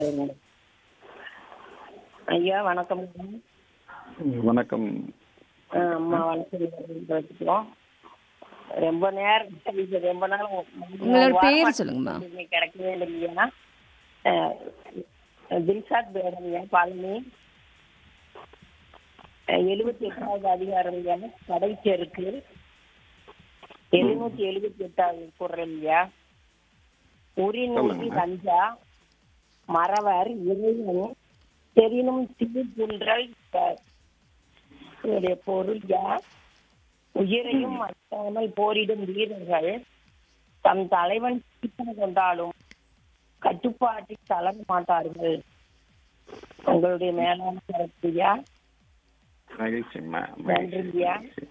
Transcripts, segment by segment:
சரிங்க. ஐயா வணக்கம் வணக்கம் அஹ் அம்மா வணக்கம் பேசிக்கிறோம் ரொம்ப நேரம் கழிச்சு, ரொம்ப நாள் உங்களோட பேர் சொல்லுங்கம்மா இன்னைக்கு கிடைக்கவே இல்லைங்கய்யா அஹ் தில்ஷாத் பேரங்கய்யா பழனி எழுபத்தி எட்டாவது அதிகாரம் ஐயா கடைச்செருக்கு எழுநூத்தி எழுபத்தி எட்டாவது குரல் ஐயா உரிநூற்றி தஞ்சா மறவர் இறைவன் தெரினும் தீர்ப்புன்றல் இதனுடைய பொருள் யார் உயிரையும் மற்றாமல் போரிடும் வீரர்கள் தம் தலைவன் சீக்கிரம் கொண்டாலும் கட்டுப்பாட்டில் தளர மாட்டார்கள் உங்களுடைய மேலான கருத்துயா மகிழ்ச்சிம்மா நன்றிங்கய்யா. மகிழ்ச்சி.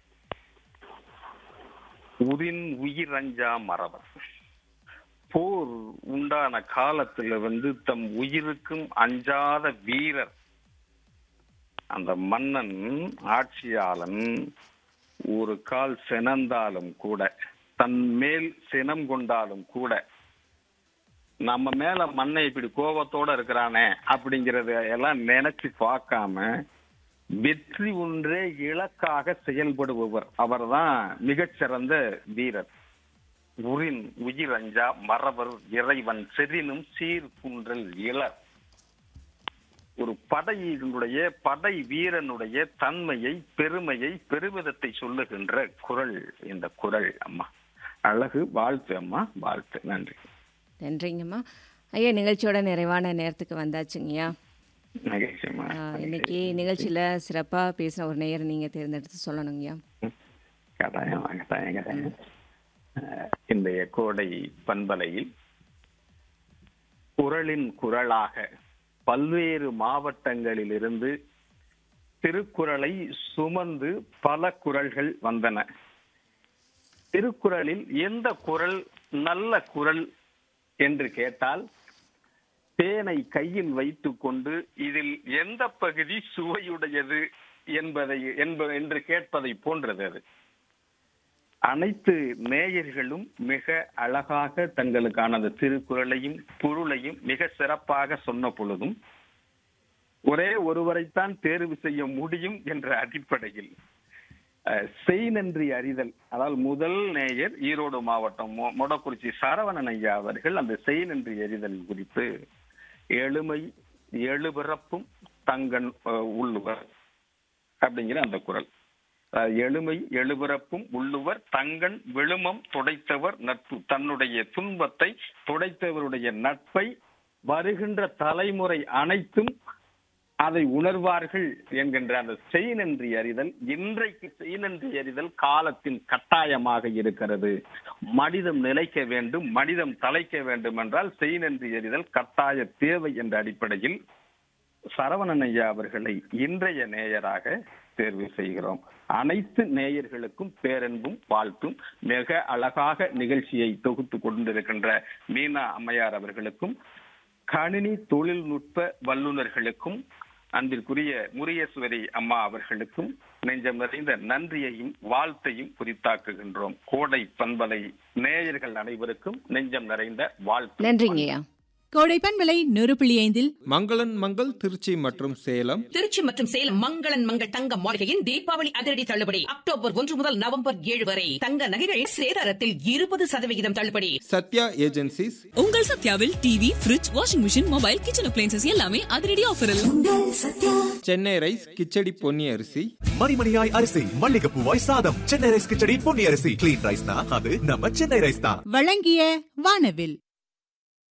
உரின் உயிர் அஞ்சா மறவர் போர் உண்டான காலத்துல வந்து தம் உயிருக்கும் அஞ்சாத வீரர் அந்த மன்னன் ஆட்சியாளன் ஒரு கால் சினந்தாலும் கூட தன் மேல் சினம் கொண்டாலும் கூட நம்ம மேல மண்ணை இப்படி கோபத்தோட இருக்கிறானே அப்படிங்கறத எல்லாம் நினைச்சு பார்க்காம வெற்றி ஒன்றே இலக்காக செயல்படுபவர் அவர்தான் மிகச்சிறந்த வீரர் உரின் உயிர் அஞ்சா மறவர் இறைவன் செறினும் சீர் குன்றல் இளர் ஒரு படையினுடைய படை வீரனுடைய தன்மையை பெருமையை பெருமிதத்தை சொல்லுகின்ற குரல் இந்த குரல் அம்மா அழகு வாழ்த்து அம்மா வாழ்த்து நன்றி நன்றிங்கம்மா ஐயா நிகழ்ச்சியோட நிறைவான நேரத்துக்கு வந்தாச்சுங்கய்யா மகிழ்ச்சியம்மா ஆ, இன்னைக்கு நிகழ்ச்சியில் சிறப்பாக பேசின ஒரு நேயரை நீங்கள் தேர்ந்தெடுத்து சொல்லணுங்கய்யா கட்டாயம் கட்டாயம் கட்டாயம் அஹ், இன்றைய கோடை பண்பலையில் குரலின் குரலாக பல்வேறு மாவட்டங்களிலிருந்து திருக்குறளை சுமந்து பல குரல்கள் வந்தன திருக்குறளில் எந்த குரல் நல்ல குரல் என்று கேட்டால் தேனை கையில் வைத்துக்கொண்டு இதில் எந்த பகுதி சுவையுடையது என்பதை என்ப என்று கேட்பதை போன்றது அது அனைத்து நேயர்களும் மிக அழகாக தங்களுக்கான அந்த திருக்குறளையும் பொருளையும் மிக சிறப்பாக சொன்ன பொழுதும் ஒரே ஒருவரைத்தான் தேர்வு செய்ய முடியும் என்ற அடிப்படையில் அஹ், செய் நன்றி அறிதல் அதாவது முதல் நேயர் ஈரோடு மாவட்டம் மொ- மொடக்குறிச்சி சரவணன் ஐயா அவர்கள் அந்த செய் நன்றி அறிதல் குறித்து எளிமை எழுபிறப்பும் தங்கன் அஹ், உள்ளுவர் அப்படிங்கிற அந்த குரல் அஹ், எளிமை எழுபிறப்பும் உள்ளுவர் தங்கன் விழுமம் துடைத்தவர் நட்பு தன்னுடைய துன்பத்தை துடைத்தவருடைய நட்பை வருகின்ற தலைமுறை அனைத்தும் அதை உணர்வார்கள் என்கின்ற அந்த செய்நன்றி அறிதல் இன்றைக்கு செய்நன்றி அறிதல் காலத்தின் கட்டாயமாக இருக்கிறது மனிதம் நிலைக்க வேண்டும் மனிதம் தலைக்க வேண்டும் என்றால் செய்நன்றி அறிதல் கட்டாய தேவை என்ற அடிப்படையில் சரவணன் ஐயா அவர்களை இன்றைய நேயராக தேர்வு செய்கிறோம் அனைத்து நேயர்களுக்கும் பேரன்பும் வாழ்த்தும் மிக அழகாக நிகழ்ச்சியை தொகுத்து கொண்டிருக்கின்ற மீனா அம்மையார் அவர்களுக்கும் கணினி தொழில்நுட்ப வல்லுநர்களுக்கும் அன்பிற்குரிய முரியேஸ்வரி அம்மா அவர்களுக்கும் நெஞ்சம் நிறைந்த நன்றியையும் வாழ்த்தையும் குறித்தாக்குகின்றோம் கோடை பண்பலை நேயர்கள் அனைவருக்கும் நெஞ்சம் நிறைந்த வாழ்த்து நன்றிங்கய்யா கோடைப்பன் விலை நூறு புள்ளி ஐந்தில் மங்களன் மங்கள் திருச்சி மற்றும் சேலம் திருச்சி மற்றும் சேலம் மங்களன் மங்கள் தங்க மாளிகையின் தீபாவளி அதிரடி தள்ளுபடி அக்டோபர் ஒன்று முதல் நவம்பர் ஏழு வரை தங்க நகைகள் சேதாரத்தில் இருபது சதவிகிதம் தள்ளுபடி சத்யா ஏஜென்சிஸ் உங்கள் சத்யாவில் TV fridge washing machine mobile kitchen appliances எல்லாமே அதிரடி ஆஃபரில் சென்னை ரைஸ் கிச்சடி பொன்னி அரிசி மணிமணியாய் அரிசி மல்லிகைப்பூவாய் சாதம் சென்னை ரைஸ் கிச்சடி பொன்னி அரிசி கிளீன் ரைஸ்னா அது நம்ம சென்னை ரைஸ் தான் வழங்கிய வானவில்